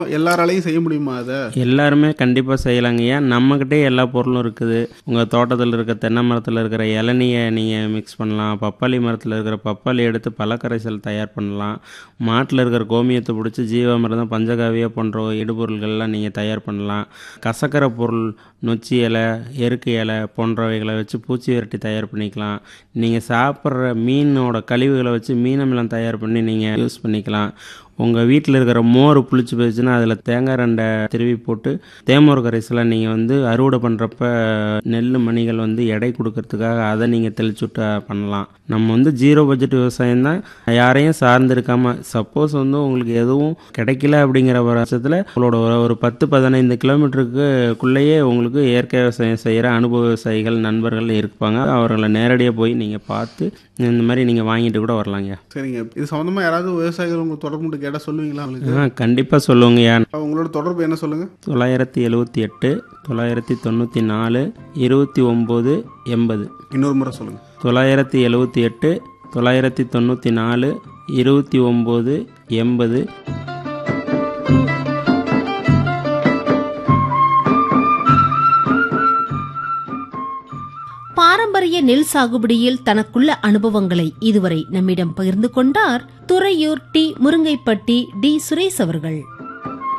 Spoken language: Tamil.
எல்லாராலையும் செய்ய முடியுமா அதை எல்லாருமே கண்டிப்பாக செய்யலாங்க ஏன் நம்மக்கிட்டே எல்லா பொருளும் இருக்குது உங்கள் தோட்டத்தில் இருக்க தென்னை மரத்தில் இருக்கிற இளநியை நீங்கள் மிக்ஸ் பண்ணலாம் பப்பாளி மரத்தில் இருக்கிற பப்பாளி எடுத்து பழக்கரைசல் தயார் பண்ணலாம் மாட்டில் இருக்கிற கோமியத்தை பிடிச்சி ஜீவாமிர்தம் பஞ்சகாவியா போன்ற இடுபொருள்கள்லாம் நீங்கள் தயார் பண்ணலாம் கசக்கரை பொருள் நொச்சி இலை எருக்கு இலை போன்றவைகளை வச்சு பூச்சி விரட்டி தயார் பண்ணிக்கலாம் நீங்கள் சாப்பிட்ற மீனோட கழிவுகளை வச்சு மீனமிலம் தயார் பண்ணி நீங்கள் யூஸ் பண்ணிக்கலாம் உங்கள் வீட்டில் இருக்கிற மோர் புளிச்சு போயிடுச்சுன்னா அதில் தேங்காய் ரெண்டை திருவி போட்டு தேமோர் கரைசலை நீங்கள் வந்து அறுவடை பண்ணுறப்ப நெல் மணிகள் வந்து எடை கொடுக்கறதுக்காக அதை நீங்கள் தெளிச்சுட்டு பண்ணலாம் நம்ம வந்து ஜீரோ பட்ஜெட் விவசாயம் தான் யாரையும் சார்ந்து இருக்காமல் சப்போஸ் வந்து உங்களுக்கு எதுவும் கிடைக்கல அப்படிங்கிற பட்சத்தில் உங்களோட ஒரு ஒரு பத்து பதினைந்து கிலோமீட்டருக்குள்ளேயே உங்களுக்கு இயற்கை விவசாயம் செய்கிற அனுபவ விவசாயிகள் நண்பர்கள் இருப்பாங்க அவர்களை நேரடியாக போய் நீங்கள் பார்த்து இந்த மாதிரி நீங்கள் வாங்கிட்டு கூட வரலாங்க சரிங்க இது சம்மந்தமாக யாராவது விவசாயிகள் உங்களுக்கு தொடர்பு கொண்டு கேட்டால் சொல்லுவீங்களா உங்களுக்கு ஆ கண்டிப்பாக சொல்லுங்கய்யா உங்களோட தொடர்பு என்ன சொல்லுங்க தொள்ளாயிரத்தி எழுவத்தி எட்டு தொள்ளாயிரத்தி தொண்ணூற்றி நாலு இருபத்தி ஒம்பது எண்பது இன்னொரு முறை சொல்லுங்க தொள்ளாயிரத்தி எழுவத்தி எட்டு தொள்ளாயிரத்தி தொண்ணூற்றி நாலு இருபத்தி ஒம்பது எண்பது பாரம்பரிய நெல் சாகுபடியில் தனக்குள்ள அனுபவங்களை இதுவரை நம்மிடம் பகிர்ந்து கொண்டார் துறையூர் டி முருங்கைப்பட்டி டி சுரேஷ் அவர்கள்